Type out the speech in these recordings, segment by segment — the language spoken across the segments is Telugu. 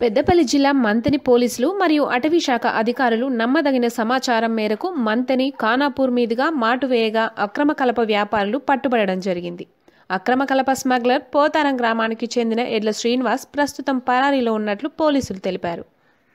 పెద్దపల్లి జిల్లా మంతని పోలీసులు మరియు అటవీ శాఖ అధికారులు నమ్మదగిన సమాచారం మేరకు మంతని ఖానాపూర్ మీదుగా మాటువేయగా అక్రమ కలప వ్యాపారులు పట్టుబడడం జరిగింది అక్రమ కలప స్మగ్లర్ పోతారం గ్రామానికి చెందిన ఎడ్ల శ్రీనివాస్ ప్రస్తుతం పరారీలో ఉన్నట్లు పోలీసులు తెలిపారు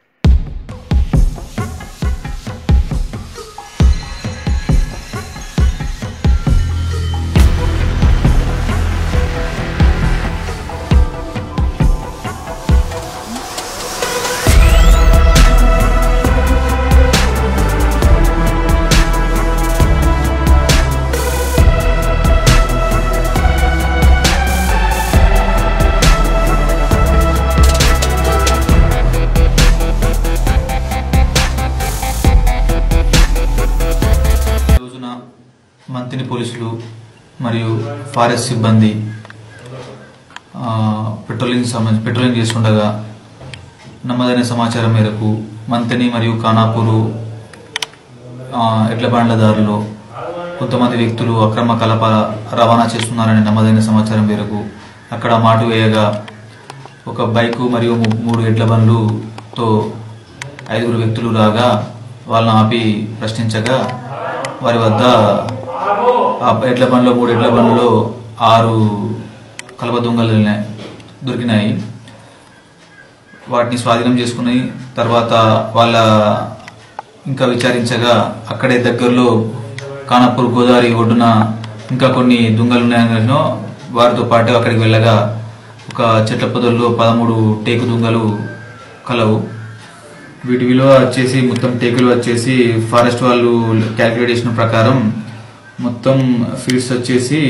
ఈ రోజున మంతిని పోలీసులు మరియు ఫారెస్ట్ సిబ్బంది ఆ, పెట్రోలింగ్ సంబంధించి పెట్రోలింగ్ చేస్తుండగా నమ్మదైన సమాచారం మేరకు మంతిని మరియు ఖానాపూరు ఆ, ఎడ్ల బండ్ల దారిలో కొంతమంది వ్యక్తులు అక్రమ కలప రవాణా చేస్తున్నారనే నమ్మదైన సమాచారం మేరకు అక్కడ మాటు వేయగా ఒక బైకు మరియు ము- మూడు ఎడ్ల బండ్లుతో ఐదుగురు వ్యక్తులు రాగా వాళ్ళని ఆపి ప్రశ్నించగా వారి వద్ద ఆ ఎడ్ల బండ్లో మూడు ఎడ్ల బండ్లో ఆరు కలప దొంగలు ఉన్నాయి- దొరికినాయి వాటిని స్వాధీనం చేసుకుని తర్వాత వాళ్ళ ఇంకా విచారించగా అక్కడే దగ్గరలో కానాపూర్ గోదావరి ఒడ్డున ఇంకా కొన్ని దుంగలు ఉన్నాయని వారితో పాటు అక్కడికి వెళ్ళగా ఒక చెట్ల పొదల్లో పదమూడు టేకు దుంగలు కలవు వీటి విలువ వచ్చేసి మొత్తం టేకులు వచ్చేసి ఫారెస్ట్ వాళ్ళు క్యాలిక్యులేట్ చేసిన ప్రకారం మొత్తం ఫీట్స్ వచ్చేసి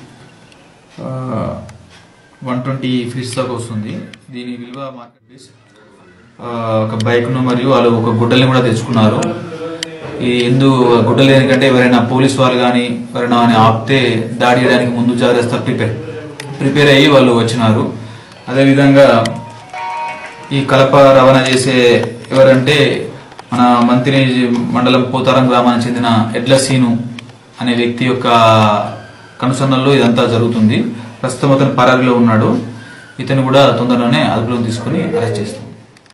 వన్ ట్వంటీ ఫీట్స్ దాకా వస్తుంది దీని విలువ మార్కెట్ ప్రైస్ ఆ, ఒక బైక్ను మరియు వాళ్ళు ఒక గుడ్డల్ని కూడా తెచ్చుకున్నారు ఈ ఎందు గుడ్డలు ఎందుకంటే ఎవరైనా పోలీస్ వాళ్ళు కానీ ఎవరైనా అని ఆపితే దాడి చేయడానికి ముందు జాగ్రత్త ప్రిపేర్ ప్రిపేర్ అయ్యి వాళ్ళు వచ్చినారు అదేవిధంగా ఈ కలప రవాణా చేసే ఎవరంటే మన మంత్రి మండలం పోతారం గ్రామానికి చెందిన ఎడ్ల సీను అనే వ్యక్తి యొక్క కనుసన్నల్లో ఇదంతా జరుగుతుంది ప్రస్తుతం అతను పరారిలో ఉన్నాడు ఇతను కూడా తొందరలోనే అదుపులోకి తీసుకుని అరెస్ట్ చేస్తాం